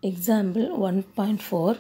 Example 1.4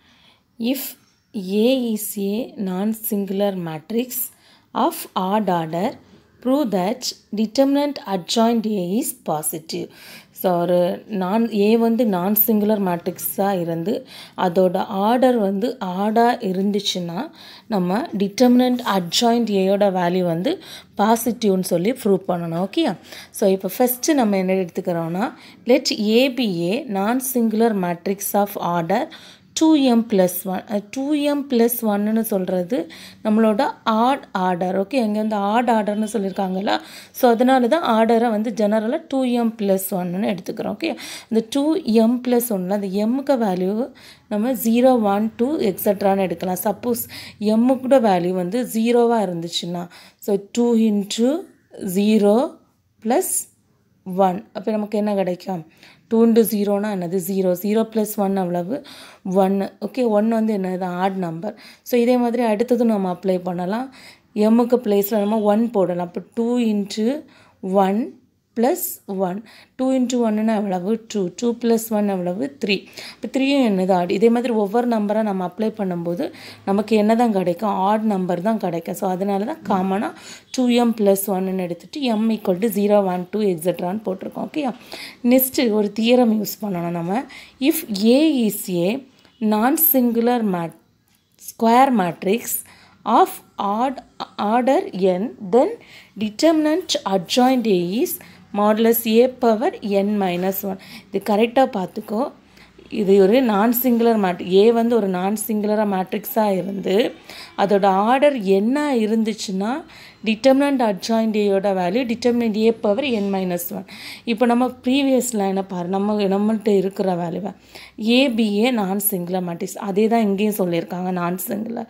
If A is a non-singular matrix of odd order, prove that determinant adjoint A is positive. So ஒரு நான் ஏ வந்து நான் singular மேட்ரிக்ஸாக இருந்து அதோட ஆர்டர் வந்து ஆடாக இருந்துச்சுன்னா நம்ம டிட்டர்மினன்ட் அட்ஜாயிண்ட் ஏயோட வேல்யூ வந்து பாசிட்டிவ்னு சொல்லி ப்ரூவ் பண்ணணும் ஓகே ஸோ இப்போ ஃபஸ்ட்டு நம்ம என்ன எடுத்துக்கிறோன்னா let A be a non singular matrix of order two m plus one two m plus ஒன்னு சொல்கிறது நம்மளோட ஆட் ஆர்டர் ஓகே அங்கே வந்து ஆட் ஆர்டர்னு சொல்லியிருக்காங்கல்ல ஸோ அதனால தான் ஆர்டரை வந்து ஜெனரலாக டூ எம் ப்ளஸ் ஒன்னு எடுத்துக்கிறோம் ஓகே இந்த டூ எம் ப்ளஸ் ஒன்னில் அந்த எம்முக்கு வேல்யூ நம்ம ஜீரோ ஒன் டூ எக்ஸட்ரான்னு எடுக்கலாம் சப்போஸ் எம்மு கூட வேல்யூ வந்து ஜீரோவாக இருந்துச்சுன்னா so two into zero plus one அப்போ நமக்கு என்ன கிடைக்கும் டூ இன்ட்டு ஜீரோனா என்னது ஜீரோ ஜீரோ ப்ளஸ் ஒன் அவ்வளவு ஒன்று ஓகே ஒன் வந்து என்னது ஆட் நம்பர் ஸோ இதே மாதிரி அடுத்ததும் நம்ம அப்ளை பண்ணலாம் எம்முக்கு ப்ளேஸில் நம்ம ஒன் போடலாம் அப்போ two into one plus one two into ஒன்னுனா எவ்வளவு டூ டூ ப்ளஸ் ஒன் எவ்வளவு த்ரீ இப்போ த்ரீயும் என்னது ஆட் இதே மாதிரி ஒவ்வொரு நம்பராக நம்ம அப்ளை பண்ணும்போது நமக்கு என்ன தான் கிடைக்கும் ஆட் நம்பர் தான் கிடைக்கும் ஸோ அதனால தான் காமனாக டூ எம் ப்ளஸ் ஒன்னு எடுத்துகிட்டு m equal to zero one two எக்ஸட்ரான்னு போட்டிருக்கோம் ஓகே நெக்ஸ்ட்டு ஒரு தியரம் யூஸ் பண்ணணும் நம்ம if A is a non singular mat square matrix of odd order n then determinant adjoint a is modulus a power n minus 1 இது கரெக்டாக பார்த்துக்கோ இது ஒரு நான் சிங்குலர் மேட்ரிக் ஏ வந்து ஒரு நான் சிங்குலராக மேட்ரிக்ஸாக இருந்து அதோட ஆர்டர் என்ன இருந்துச்சுன்னா டிட்டர்மினன்ட் அட்ஜாயிண்ட் ஏயோட value determinant A power n minus one இப்போ நம்ம ப்ரீவியஸ் லைனை பாரு நம்ம நம்மள்கிட்ட இருக்கிற வேல்யூவை ஏபிஏ நான் சிங்குலர் மேட்ரிக்ஸ் அதே தான் இங்கேயும் சொல்லியிருக்காங்க நான் சிங்குலர்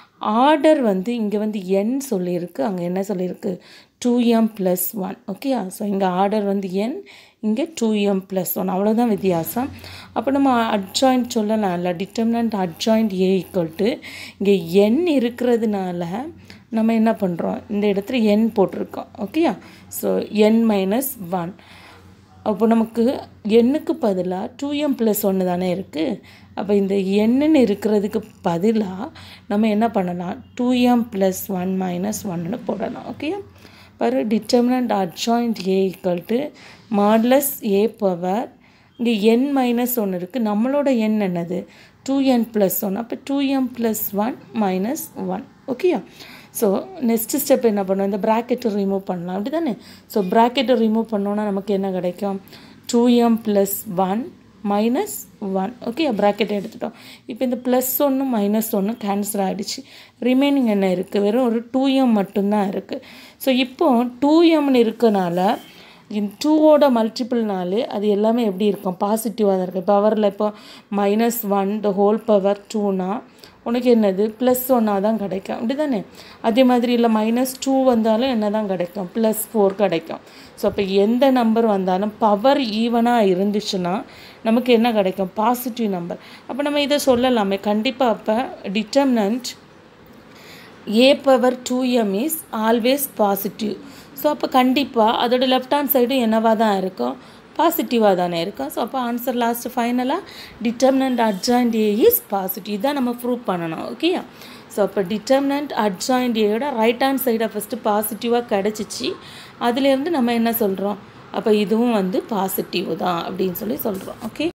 ஆர்டர் வந்து இங்கே வந்து என் சொல்லியிருக்கு அங்கே என்ன சொல்லியிருக்கு டூ எம் ப்ளஸ் ஒன் ஓகேயா ஸோ இங்கே ஆர்டர் வந்து என் இங்கே டூ எம் ப்ளஸ் ஒன் அவ்வளோதான் வித்தியாசம் அப்போ நம்ம அட்ஜாயிண்ட் சொல்லலாம் இல்லை determinant adjoint A equal to இங்கே என் இருக்கிறதுனால நம்ம என்ன பண்ணுறோம் இந்த இடத்துல என் போட்டிருக்கோம் ஓகேயா ஸோ என் மைனஸ் ஒன் அப்போ நமக்கு எண்ணுக்கு பதிலாக டூ எம் ப்ளஸ் ஒன்று தானே இருக்குது அப்போ இந்த எண்ணுன்னு இருக்கிறதுக்கு பதிலாக நம்ம என்ன பண்ணலாம் two m plus one minus ஒன்னு போடலாம் ஓகே பாரு determinant adjoint A equal to modulus A power இங்கே என் மைனஸ் ஒன்று இருக்குது நம்மளோட எண் என்னது டூ என் ப்ளஸ் ஒன் அப்போ two m plus one minus one ஓகேயா ஸோ நெக்ஸ்ட்டு ஸ்டெப் என்ன பண்ணுவோம் இந்த ப்ராக்கெட்டை ரிமூவ் பண்ணலாம் அப்படி தானே ஸோ ப்ராக்கெட்டை ரிமூவ் பண்ணோன்னா நமக்கு என்ன கிடைக்கும் two m plus one minus one okay bracket எடுத்துட்டோம் இப்போ இந்த ப்ளஸ் ஒன்று மைனஸ் ஒன்று கேன்சல் ஆகிடுச்சு ரிமைனிங் என்ன இருக்குது வெறும் ஒரு டூ எம் மட்டும்தான் இருக்குது ஸோ இப்போ டூ எம்னு இருக்கனால இந்த டூவோட மல்டிபிள்னாலே அது எல்லாமே எப்படி இருக்கும் பாசிட்டிவாக தான் இருக்கும் பவரில் இப்போ minus one the whole power டூனா உனக்கு என்னது ப்ளஸ் ஒன்னாக தான் கிடைக்கும் அப்படி தானே அதே மாதிரி இல்லை மைனஸ் டூ வந்தாலும் என்ன தான் கிடைக்கும் ப்ளஸ் ஃபோர் கிடைக்கும் ஸோ அப்போ எந்த நம்பர் வந்தாலும் பவர் ஈவனாக இருந்துச்சுன்னா நமக்கு என்ன கிடைக்கும் பாசிட்டிவ் நம்பர் அப்போ நம்ம இதை சொல்லலாமே கண்டிப்பாக அப்போ determinant A power two M is always positive so அப்போ கண்டிப்பாக அதோட லெஃப்ட் ஹேண்ட் சைடு என்னவாக தான் இருக்கும் பாசிட்டிவாக தானே இருக்கும் ஸோ அப்போ ஆன்சர் லாஸ்ட் ஃபைனலாக determinant adjoint A is positive இதான் நம்ம ப்ரூவ் பண்ணணும் ஓகே ஸோ அப்போ டிட்டர்மினன்ட் அட்ஜாயிண்ட் ஏயோட ரைட் ஹேண்ட் சைடை ஃபஸ்ட்டு பாசிட்டிவாக கிடச்சிச்சு அதுலேருந்து நம்ம என்ன சொல்கிறோம் அப்போ இதுவும் வந்து பாசிட்டிவ் தான் அப்படின்னு சொல்லி சொல்கிறோம் ஓகே